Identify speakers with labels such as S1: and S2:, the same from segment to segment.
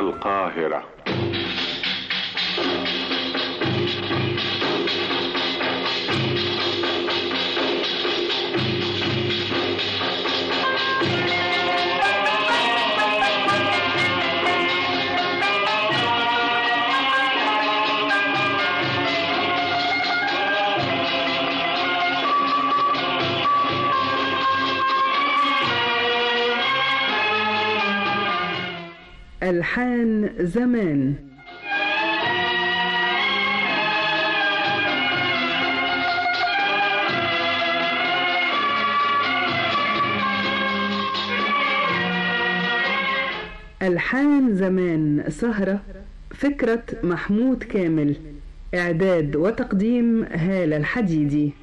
S1: القاهرة
S2: ألحان زمان ألحان زمان سهرة فكرة محمود كامل إعداد وتقديم هالة الحديدي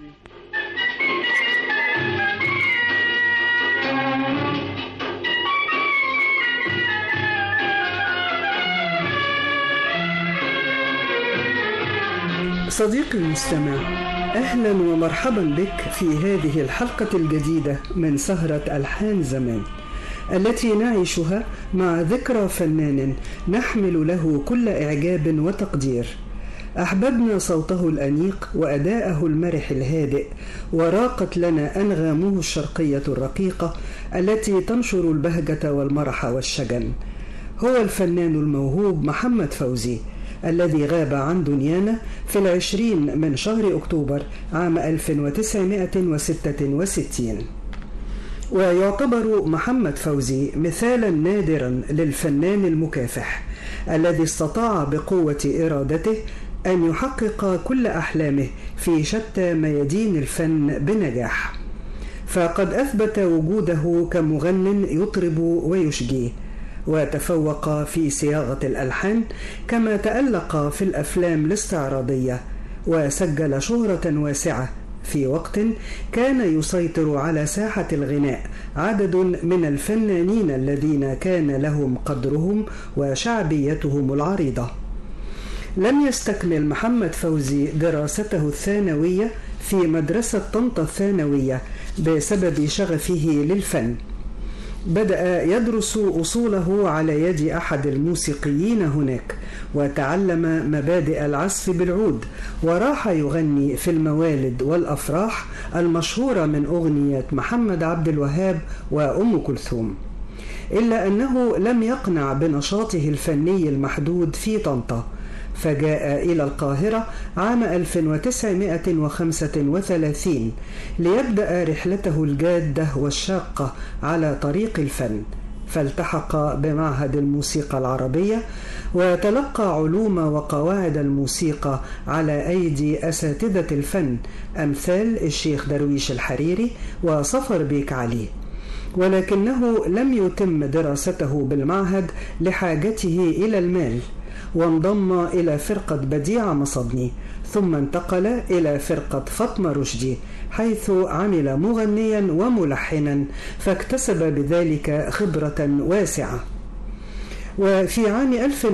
S2: صديقي المستمع اهلا ومرحبا بك في هذه الحلقه الجديده من سهره الحان زمان التي نعيشها مع ذكرى فنان نحمل له كل اعجاب وتقدير احببنا صوته الانيق واداءه المرح الهادئ وراقت لنا انغامه الشرقيه الرقيقه التي تنشر البهجه والمرح والشجن هو الفنان الموهوب محمد فوزي الذي غاب عن دنيانا في العشرين من شهر أكتوبر عام 1966 ويعتبر محمد فوزي مثالا نادرا للفنان المكافح الذي استطاع بقوة إرادته أن يحقق كل أحلامه في شتى ميادين الفن بنجاح فقد أثبت وجوده كمغن يطرب ويشجيه وتفوق في صياغه الالحان كما تالق في الافلام الاستعراضيه وسجل شهره واسعه في وقت كان يسيطر على ساحه الغناء عدد من الفنانين الذين كان لهم قدرهم وشعبيتهم العريضه لم يستكمل محمد فوزي دراسته الثانويه في مدرسه طنطا الثانويه بسبب شغفه للفن بدأ يدرس أصوله على يد أحد الموسيقيين هناك وتعلم مبادئ العزف بالعود وراح يغني في الموالد والأفراح المشهورة من أغنية محمد عبد الوهاب وأم كلثوم إلا أنه لم يقنع بنشاطه الفني المحدود في طنطا فجاء إلى القاهرة عام 1935 ليبدأ رحلته الجادة والشاقة على طريق الفن فالتحق بمعهد الموسيقى العربية وتلقى علوم وقواعد الموسيقى على أيدي أساتذة الفن أمثال الشيخ درويش الحريري وصفر بيك علي ولكنه لم يتم دراسته بالمعهد لحاجته إلى المال وانضم إلى فرقة بديع مصدني ثم انتقل إلى فرقة فاطمة رشدي حيث عمل مغنيا وملحنا فاكتسب بذلك خبرة واسعة وفي عام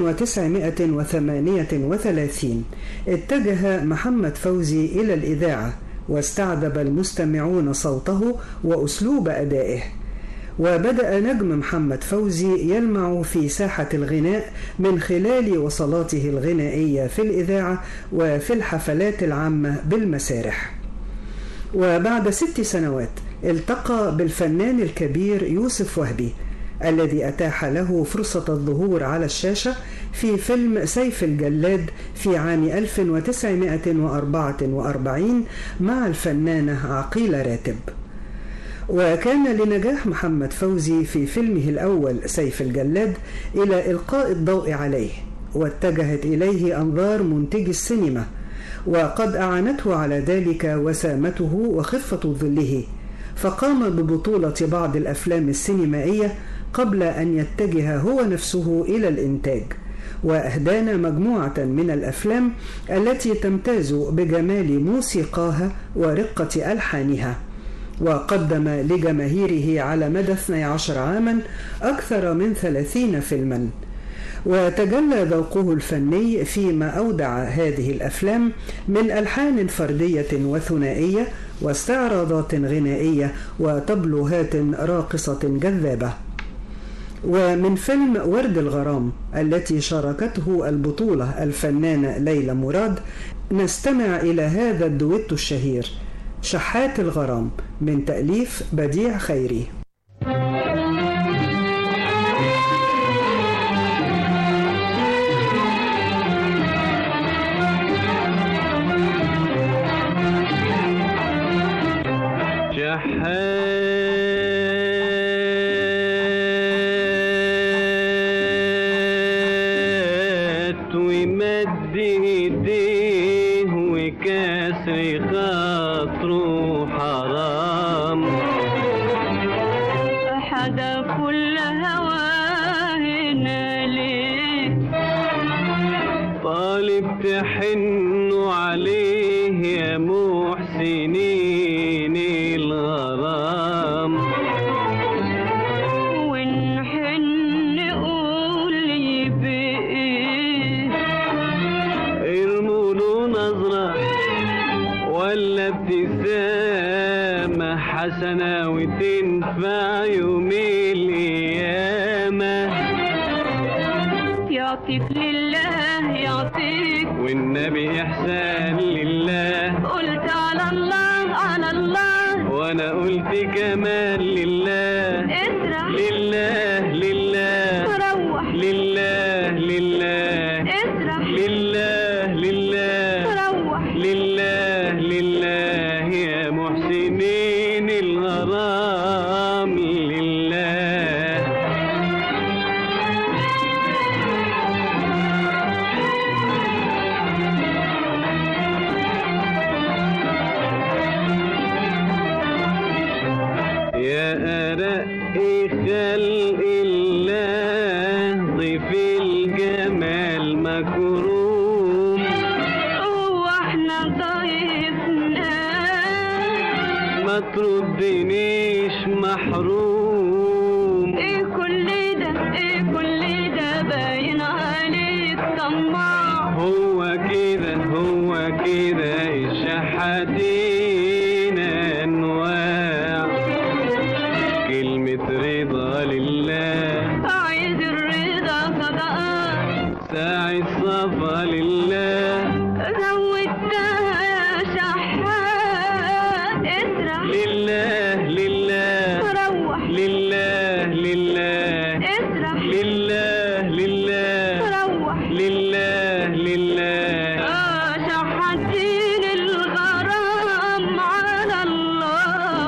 S2: 1938 اتجه محمد فوزي إلى الإذاعة واستعذب المستمعون صوته وأسلوب أدائه وبدأ نجم محمد فوزي يلمع في ساحة الغناء من خلال وصلاته الغنائية في الإذاعة وفي الحفلات العامة بالمسارح. وبعد ست سنوات التقى بالفنان الكبير يوسف وهبي الذي أتاح له فرصة الظهور على الشاشة في فيلم سيف الجلاد في عام 1944 مع الفنانة عقيلة راتب. وكان لنجاح محمد فوزي في فيلمه الأول سيف الجلاد إلى إلقاء الضوء عليه واتجهت إليه أنظار منتجي السينما وقد أعانته على ذلك وسامته وخفة ظله فقام ببطولة بعض الأفلام السينمائية قبل أن يتجه هو نفسه إلى الإنتاج وأهدانا مجموعة من الأفلام التي تمتاز بجمال موسيقاها ورقة ألحانها وقدم لجماهيره على مدى 12 عاما أكثر من 30 فيلما وتجلى ذوقه الفني فيما أودع هذه الأفلام من ألحان فردية وثنائية واستعراضات غنائية وتبلوهات راقصة جذابة ومن فيلم ورد الغرام التي شاركته البطولة الفنانة ليلى مراد نستمع إلى هذا الدويتو الشهير شحات الغرام من تأليف بديع خيري
S1: شحات ومد ايديه وكسر خاطره حرام
S3: حدا كل هواهنا ليه
S1: طالب تحنوا عليه يا محسنين الغرام
S3: ونحن قول بإيه
S1: ارموا له نظرة ولا ابتسامة حسنة وتنفع يوم القيامة
S3: يعطيك لله يعطيك
S1: والنبي إحسان لله
S3: قلت على الله على الله
S1: وأنا قلت كمان لله
S3: اسرح
S1: لله لله
S3: روح
S1: لله لله
S3: اسرح
S1: لله لله
S3: روح
S1: لله لله يا محسنين الغرام لله يا أرق خلق الله ضيف الجمال مكروم
S3: هو احنا ضيفنا
S1: ما تردنيش محروم
S3: ايه كل ده ايه كل ده باين عليك طماع
S1: هو كده هو كده الشحاتين انواع كلمة رضا لله
S3: عايز الرضا صدقات
S1: ساعة صفا لله
S3: زودتها يا شحات اسرح
S1: لله لله
S3: روح
S1: لله لله
S3: اسرح
S1: لله لله
S3: روح
S1: لله لله
S3: آه شحاتين الغرام على الله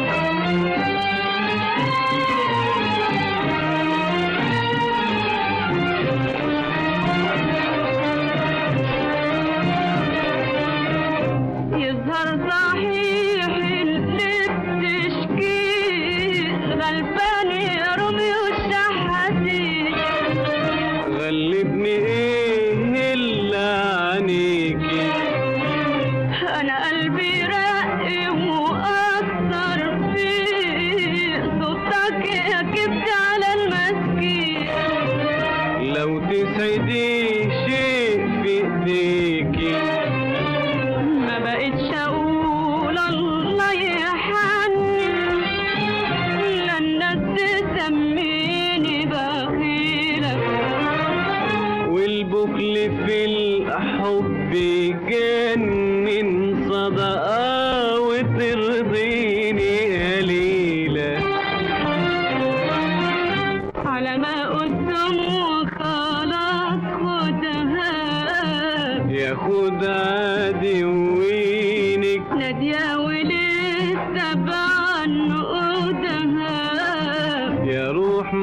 S3: يظهر صحيح اللي بتشكيه غلبان يا روميو الشحاتين
S1: غلبني ايه اللي عنيكي
S3: انا قلبي رق ومؤثر فيه صوتك يا كبت على المسكين
S1: لو تسعدي شيء في ايديكي
S3: ما بقتش اقول الله يحنن لا الناس تسميني بخيلة
S1: والبخل في الحب يجنن صدقة وترضيني قليلة
S3: على ما قدام وخلاص خدها
S1: ياخد عادي وينك
S3: نادية ولسه بعنقودها
S1: يا روح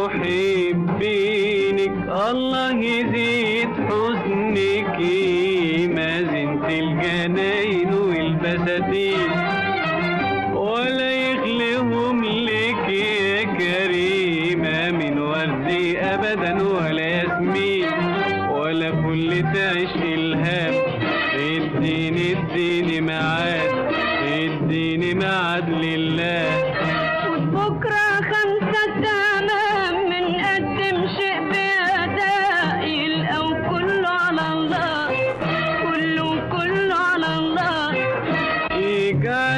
S1: محبينك الله يزيد حسنك ما زنت الجناين والبساتين ولا يخلهم لك يا كريمة من وردي أبدا ولا ياسمين ولا كل تعيش الهام اديني اديني ميعاد اديني ميعاد لله
S3: بكرة خمسة تمام من قدم شيء بأداء يلقوا كله على الله كله كله على الله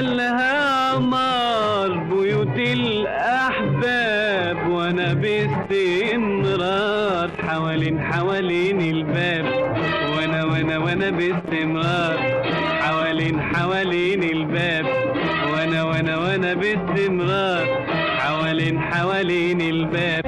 S1: يجعلها عمار بيوت الأحباب وأنا بست حوالين حوالين الباب وانا وانا وانا باستمرار حوالين حوالين الباب وانا وانا وانا باستمرار حوالين حوالين الباب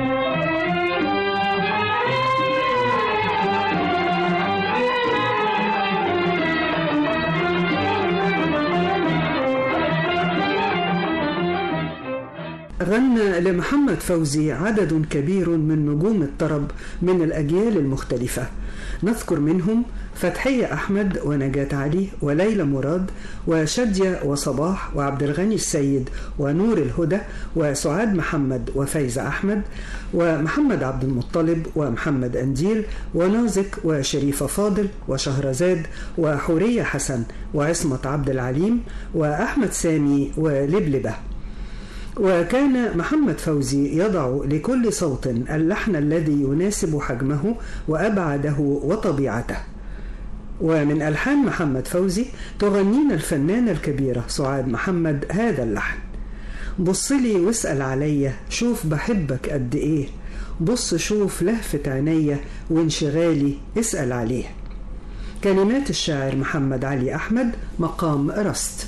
S2: غنى لمحمد فوزي عدد كبير من نجوم الطرب من الأجيال المختلفة نذكر منهم فتحية أحمد ونجاة علي وليلى مراد وشادية وصباح وعبد الغني السيد ونور الهدى وسعاد محمد وفايزة أحمد ومحمد عبد المطلب ومحمد أنديل ونازك وشريفة فاضل وشهرزاد وحورية حسن وعصمت عبد العليم وأحمد سامي ولبلبة وكان محمد فوزي يضع لكل صوت اللحن الذي يناسب حجمه وابعاده وطبيعته ومن الحان محمد فوزي تغنينا الفنانه الكبيره سعاد محمد هذا اللحن بص لي واسال عليا شوف بحبك قد ايه بص شوف لهفه عينيا وانشغالي اسال عليه كلمات الشاعر محمد علي احمد مقام رست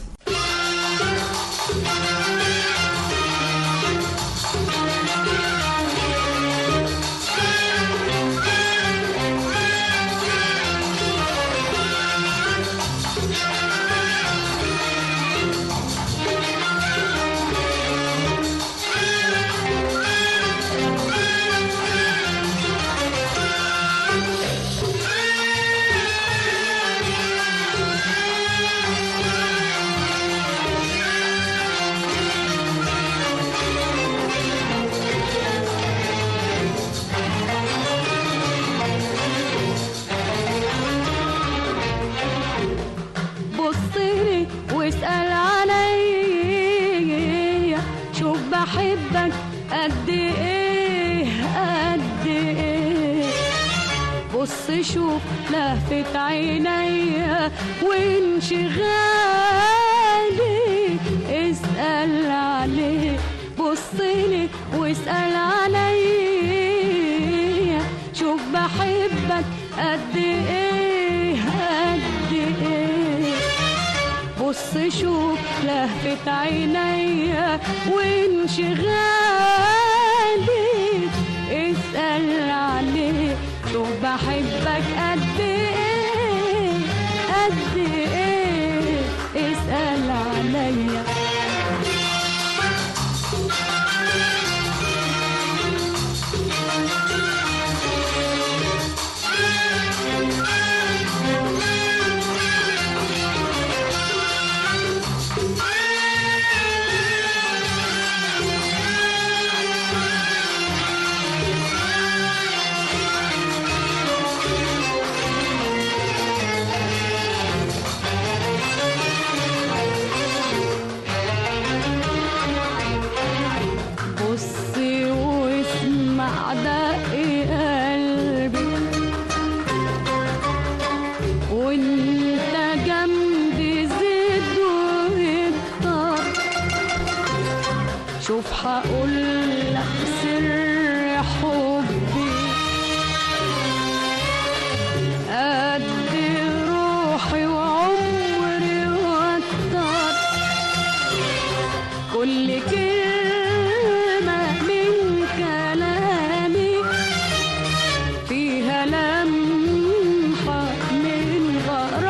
S3: بصلي واسأل عليا شوف بحبك قد ايه قد ايه بص شوف لهفة عينيا وانشغالي اسأل عليه بصلي واسأل عليا شوف بحبك قد ايه قد ايه بص شوف لهفة عينيا وانشغالي اسأل عليه شوف بحبك قد ايه قد ايه اسأل عليا بص واسمع دق قلبي وانت جنبي زد واكتر شوف هقول لك سر حبي قد روحي وعمري واكتر كل كلمة من كلامي فيها لمحة من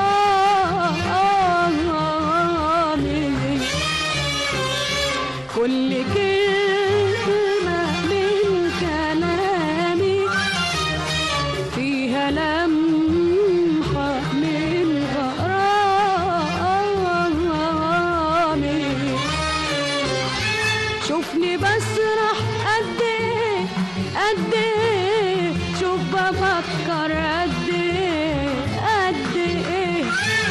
S3: غرامي كل كلمة من كلامي فيها لمحة من غرامي شوفني بسرح قد ايه قد ايه شوف بفكر قد ايه قد ايه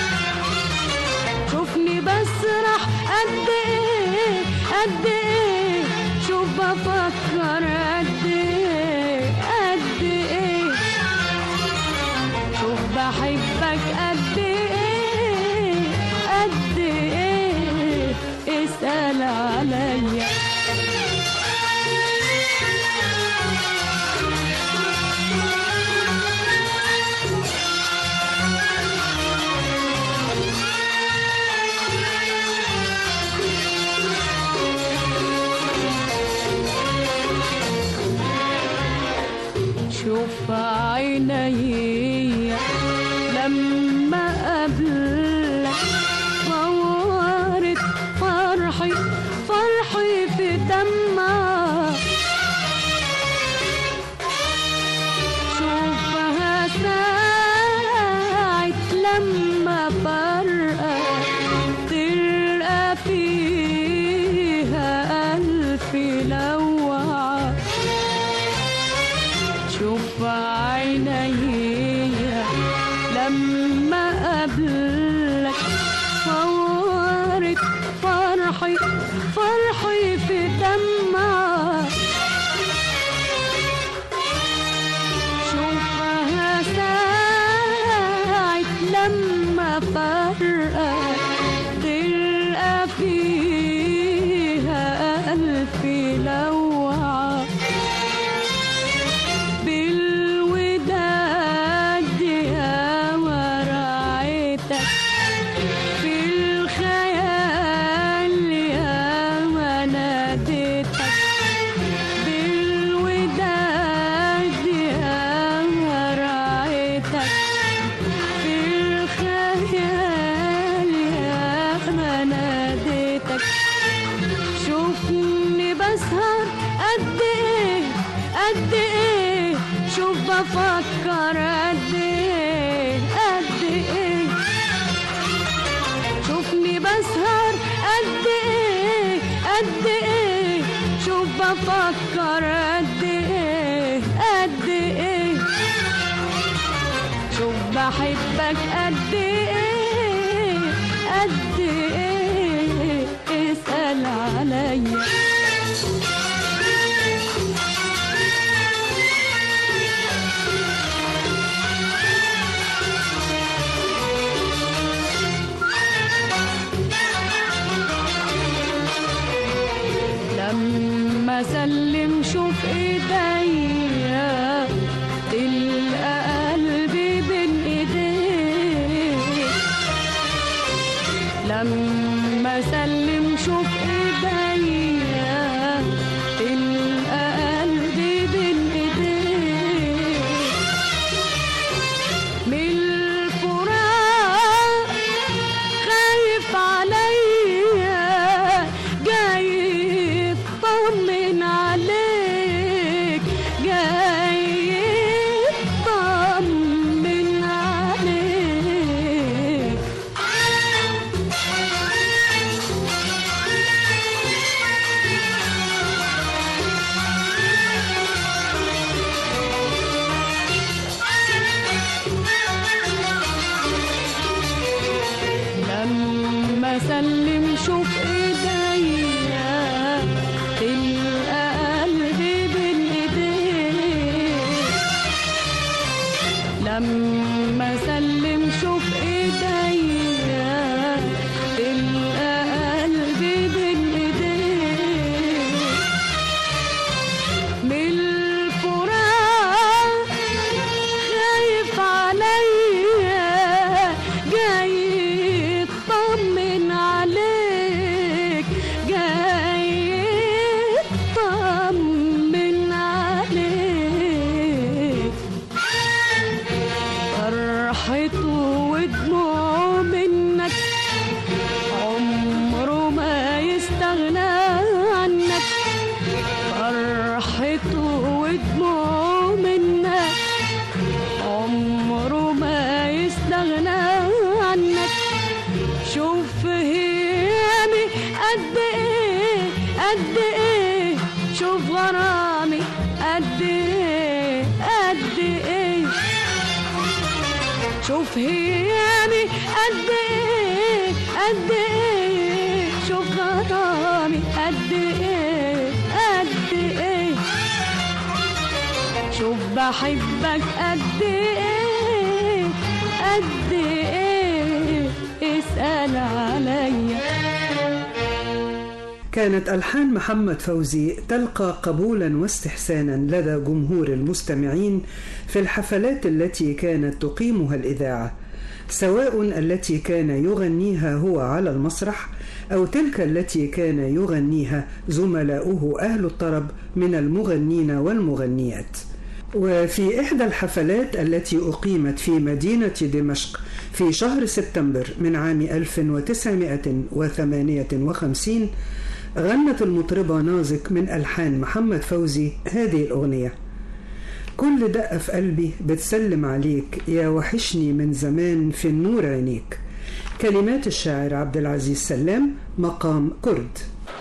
S3: شوفني بسرح قد ايه قد ايه شوف بفكر قد ايه قد ايه شوف بحبك قد ايه قد ايه اسأل عليا
S4: شوف عيني لما قبلك صورت فرحي فرحي في دمك شوفها ساعة لما برقة تلقى فيها ألف لوعة شوف عيني لما قبلك صورت فرحي فرحي في دمك شوفها ساعة لما فرقة تلقى فيها ألف لوعة بالوداد يا ورعيتك في الخيال يا ما ناديتك بالوداد يا ورعيتك في الخيال يا ما ناديتك شوفني بسهر قد ايه قد ايه شوف بفكر قد ايه قد ايه شوفني بسهر قد ايه قد ايه شوف بفكر قد ايه قد ايه شوف بحبك قد ايه قد ايه اسأل عليا لما سلم شوف ايديا تلقى قلبي بين ايديك لما سلم شوف ايديا تلقى قلبي بين ايديك من الفراق خايف عليا جاي يطمن عليك جاي يطمن عليك لما سلم شوف ايديا تلقى قلبي بين ايديك لما سلم شوف ايديا تلقى قلبي بين ايديك من الفراق خايف عليا جاي يطمن عليك جاي يطمن عليك فرحته ودموعه منك عمره ما يستغنى عنك فرحته ودموعه منك عمره ما يستغنى عنك شوف هيامي قد ايه قد ايه شوف غرامي قد ايه قد ايه شوف هيامي قد ايه قد ايه شوف غرامي قد ايه قد ايه شوف بحبك قد ايه قد ايه اسأل عليا
S2: كانت ألحان محمد فوزي تلقى قبولا واستحسانا لدى جمهور المستمعين في الحفلات التي كانت تقيمها الإذاعة سواء التي كان يغنيها هو على المسرح أو تلك التي كان يغنيها زملاؤه أهل الطرب من المغنين والمغنيات وفي إحدى الحفلات التي أقيمت في مدينة دمشق في شهر سبتمبر من عام 1958 غنت المطربة نازك من ألحان محمد فوزي هذه الأغنية كل دقة في قلبي بتسلم عليك يا وحشني من زمان في النور عينيك كلمات الشاعر عبد العزيز سلام مقام كرد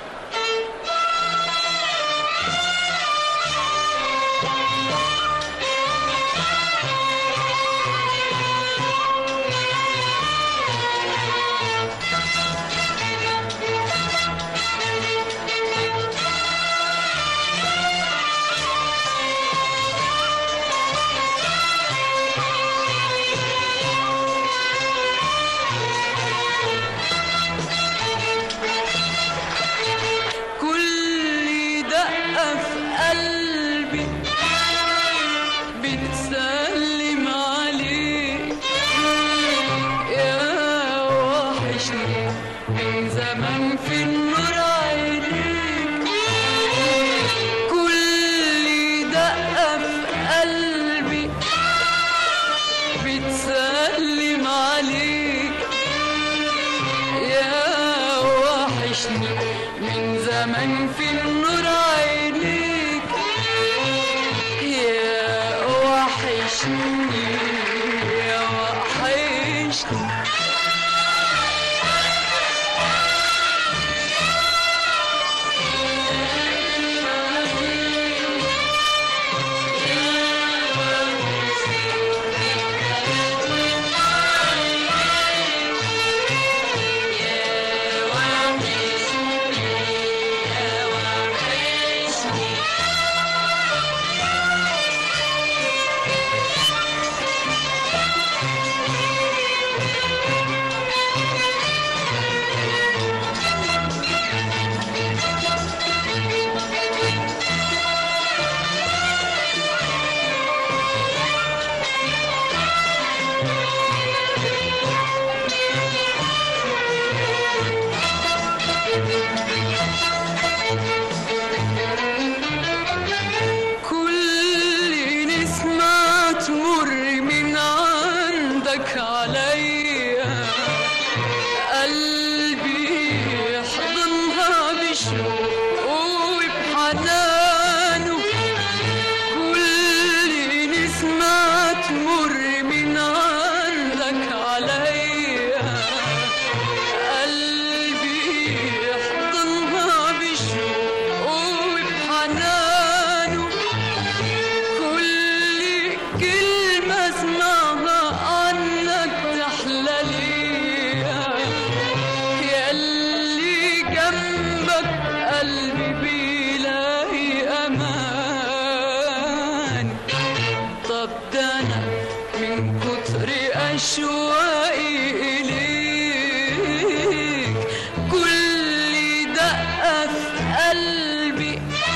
S5: كل دقة في قلبي بتسلم عليك يا وحشني من زمان في النور عينيك كل دقة في قلبي بتسلم عليك يا وحشني من زمان في النور عينيك يا وحشني يا وحشني كل نسمة تمر من عندك عليا قلبي يحضنها بشوق وبحنانه كل نسمة تمر من عندك عليا قلبي يحضنها بشوق وبحنانه كل كلمة اسمعها عنك تحلى ليا ياللي جنبك قلبي بيلاقي أمان طب ده أنا من كتر أشواقي إليك كل دقة في قلبي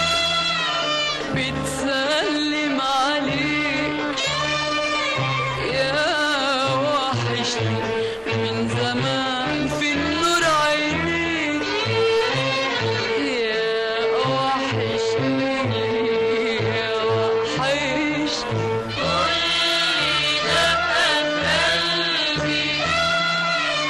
S5: بتسلم عليك يا وحشني من زمان في النور عينيك يا وحشني يا وحشني كل دقة في قلبي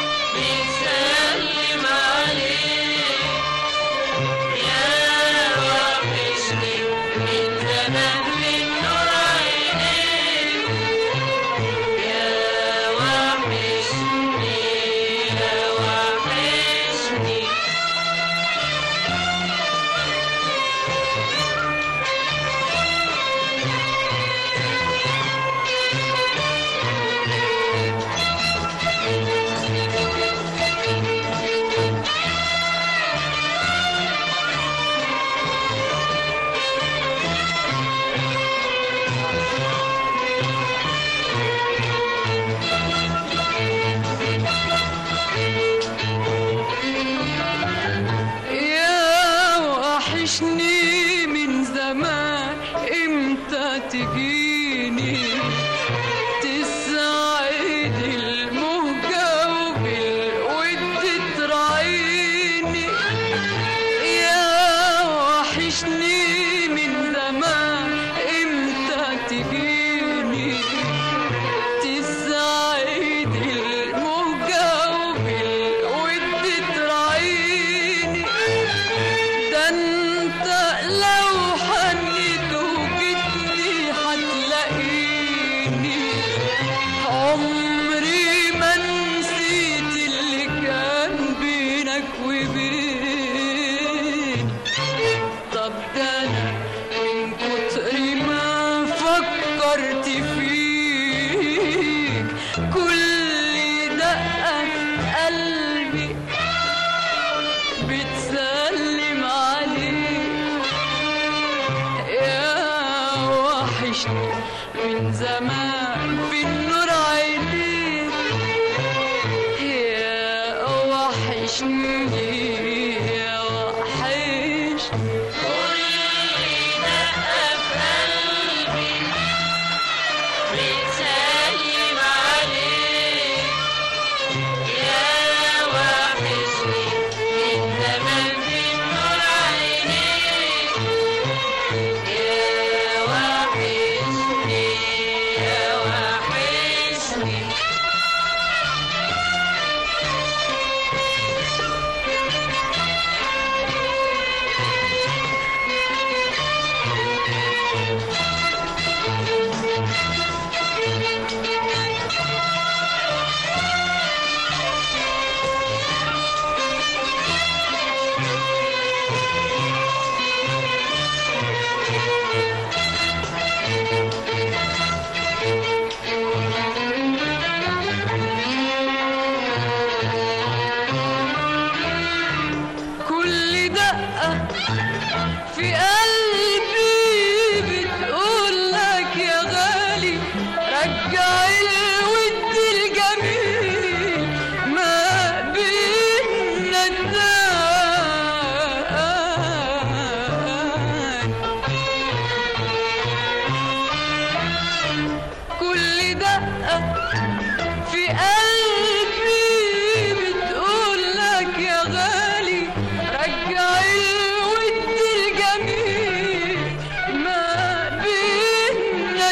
S5: دقة في قلبي بتقول لك يا غالي رجع الود الجميل ما بيننا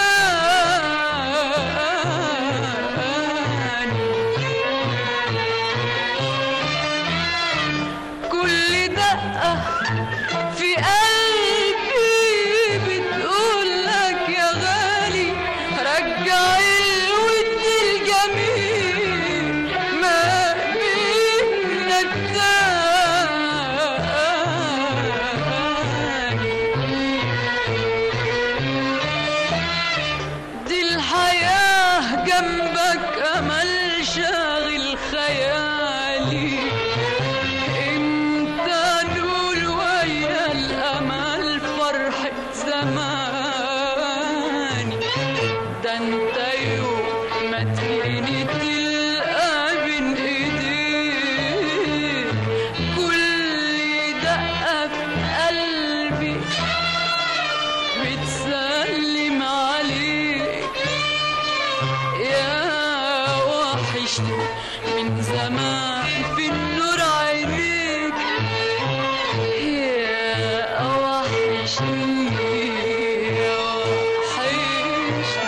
S5: تاني كل دقة في قلبي بتقول لك يا غالي رجع الود الجميل ما بيننا التاني دي الحياة جنبك أمل شاغل خيالي انت نور ويا الامل فرحة زماني ده انت يوم ما تجيني تلقى بين ايديك كل دقة في قلبي بتسلم عليك يا وحشني من زمان في النور عينيك يا وحشني يا وحشني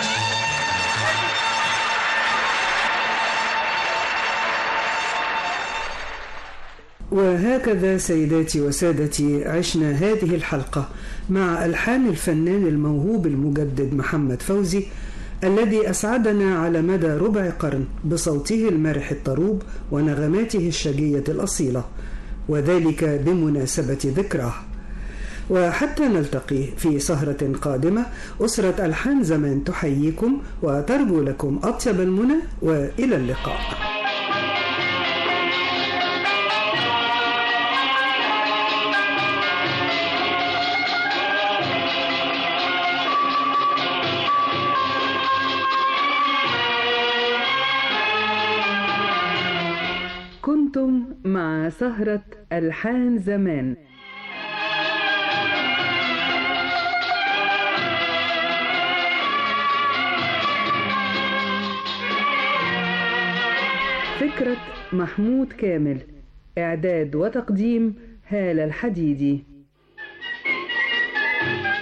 S2: وهكذا سيداتي وسادتي عشنا هذه الحلقة مع ألحان الفنان الموهوب المجدد محمد فوزي الذي أسعدنا على مدى ربع قرن بصوته المرح الطروب ونغماته الشجية الأصيلة وذلك بمناسبة ذكراه وحتى نلتقي في سهرة قادمة أسرة ألحان زمان تحييكم وترجو لكم أطيب المنى وإلى اللقاء كنتم مع سهرة ألحان زمان فكرة محمود كامل إعداد وتقديم هالة الحديدي